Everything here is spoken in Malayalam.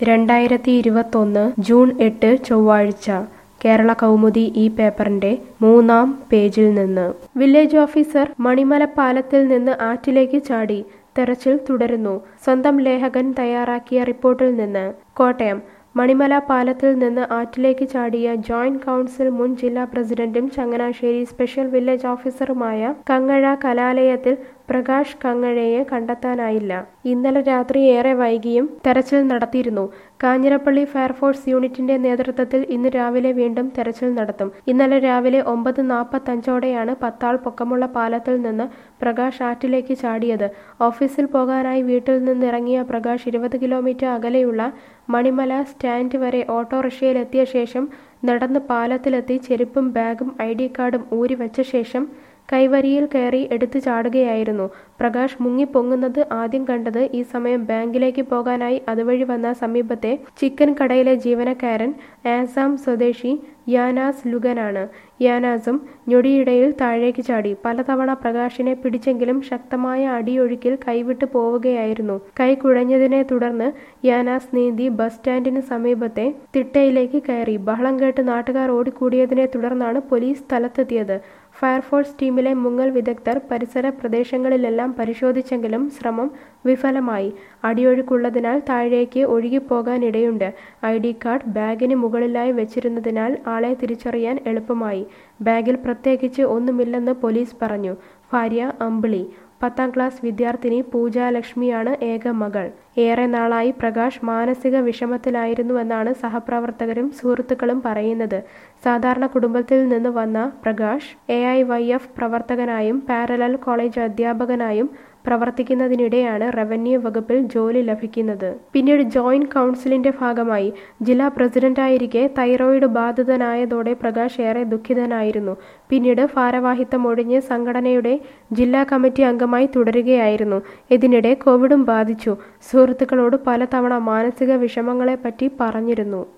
രണ്ടായിരത്തി ഇരുപത്തൊന്ന് ജൂൺ എട്ട് ചൊവ്വാഴ്ച കേരള കൗമുദി ഈ പേപ്പറിന്റെ മൂന്നാം പേജിൽ നിന്ന് വില്ലേജ് ഓഫീസർ മണിമല പാലത്തിൽ നിന്ന് ആറ്റിലേക്ക് ചാടി തെരച്ചിൽ തുടരുന്നു സ്വന്തം ലേഖകൻ തയ്യാറാക്കിയ റിപ്പോർട്ടിൽ നിന്ന് കോട്ടയം മണിമല പാലത്തിൽ നിന്ന് ആറ്റിലേക്ക് ചാടിയ ജോയിന്റ് കൗൺസിൽ മുൻ ജില്ലാ പ്രസിഡന്റും ചങ്ങനാശ്ശേരി സ്പെഷ്യൽ വില്ലേജ് ഓഫീസറുമായ കങ്ങഴ കലാലയത്തിൽ പ്രകാശ് കങ്ങഴയെ കണ്ടെത്താനായില്ല ഇന്നലെ രാത്രി ഏറെ വൈകിയും തെരച്ചിൽ നടത്തിയിരുന്നു കാഞ്ഞിരപ്പള്ളി ഫയർഫോഴ്സ് യൂണിറ്റിന്റെ നേതൃത്വത്തിൽ ഇന്ന് രാവിലെ വീണ്ടും തെരച്ചിൽ നടത്തും ഇന്നലെ രാവിലെ ഒമ്പത് നാൽപ്പത്തഞ്ചോടെയാണ് പത്താൾ പൊക്കമുള്ള പാലത്തിൽ നിന്ന് പ്രകാശ് ആറ്റിലേക്ക് ചാടിയത് ഓഫീസിൽ പോകാനായി വീട്ടിൽ നിന്നിറങ്ങിയ പ്രകാശ് ഇരുപത് കിലോമീറ്റർ അകലെയുള്ള മണിമല സ്റ്റാൻഡ് വരെ ഓട്ടോറിക്ഷയിലെത്തിയ ശേഷം നടന്ന് പാലത്തിലെത്തി ചെരുപ്പും ബാഗും ഐ ഡി കാർഡും ഊരി വെച്ച ശേഷം കൈവരിയിൽ കയറി എടുത്തു ചാടുകയായിരുന്നു പ്രകാശ് മുങ്ങിപ്പൊങ്ങുന്നത് ആദ്യം കണ്ടത് ഈ സമയം ബാങ്കിലേക്ക് പോകാനായി അതുവഴി വന്ന സമീപത്തെ ചിക്കൻ കടയിലെ ജീവനക്കാരൻ ആസാം സ്വദേശി യാനാസ് ലുഗനാണ് യാനാസും ഞൊടിയിടയിൽ താഴേക്ക് ചാടി പലതവണ പ്രകാശിനെ പിടിച്ചെങ്കിലും ശക്തമായ അടിയൊഴുക്കിൽ കൈവിട്ടു പോവുകയായിരുന്നു കൈ കുഴഞ്ഞതിനെ തുടർന്ന് യാനാസ് നീന്തി ബസ് സ്റ്റാൻഡിന് സമീപത്തെ തിട്ടയിലേക്ക് കയറി ബഹളം കേട്ട് നാട്ടുകാർ ഓടിക്കൂടിയതിനെ തുടർന്നാണ് പോലീസ് സ്ഥലത്തെത്തിയത് ഫയർഫോഴ്സ് ടീമിലെ മുങ്ങൽ വിദഗ്ധർ പരിസര പ്രദേശങ്ങളിലെല്ലാം പരിശോധിച്ചെങ്കിലും ശ്രമം വിഫലമായി അടിയൊഴുക്കുള്ളതിനാൽ താഴേക്ക് ഒഴുകിപ്പോകാനിടയുണ്ട് ഐ ഡി കാർഡ് ബാഗിന് മുകളിലായി വെച്ചിരുന്നതിനാൽ ആളെ തിരിച്ചറിയാൻ എളുപ്പമായി ബാഗിൽ പ്രത്യേകിച്ച് ഒന്നുമില്ലെന്ന് പോലീസ് പറഞ്ഞു ഭാര്യ അമ്പിളി പത്താം ക്ലാസ് വിദ്യാർത്ഥിനി പൂജാലക്ഷ്മിയാണ് ഏക മകൾ ഏറെ നാളായി പ്രകാശ് മാനസിക വിഷമത്തിലായിരുന്നുവെന്നാണ് സഹപ്രവർത്തകരും സുഹൃത്തുക്കളും പറയുന്നത് സാധാരണ കുടുംബത്തിൽ നിന്ന് വന്ന Prakash A I Y F പ്രവർത്തകനായും പാരലൽ കോളേജ് അധ്യാപകനായും പ്രവർത്തിക്കുന്നതിനിടെയാണ് റവന്യൂ വകുപ്പിൽ ജോലി ലഭിക്കുന്നത് പിന്നീട് ജോയിന്റ് കൗൺസിലിന്റെ ഭാഗമായി ജില്ലാ പ്രസിഡന്റായിരിക്കെ തൈറോയിഡ് ബാധിതനായതോടെ പ്രകാശ് ഏറെ ദുഃഖിതനായിരുന്നു പിന്നീട് ഭാരവാഹിത്വം ഒഴിഞ്ഞ് സംഘടനയുടെ ജില്ലാ കമ്മിറ്റി അംഗമായി തുടരുകയായിരുന്നു ഇതിനിടെ കോവിഡും ബാധിച്ചു സുഹൃത്തുക്കളോട് പലതവണ മാനസിക വിഷമങ്ങളെപ്പറ്റി പറഞ്ഞിരുന്നു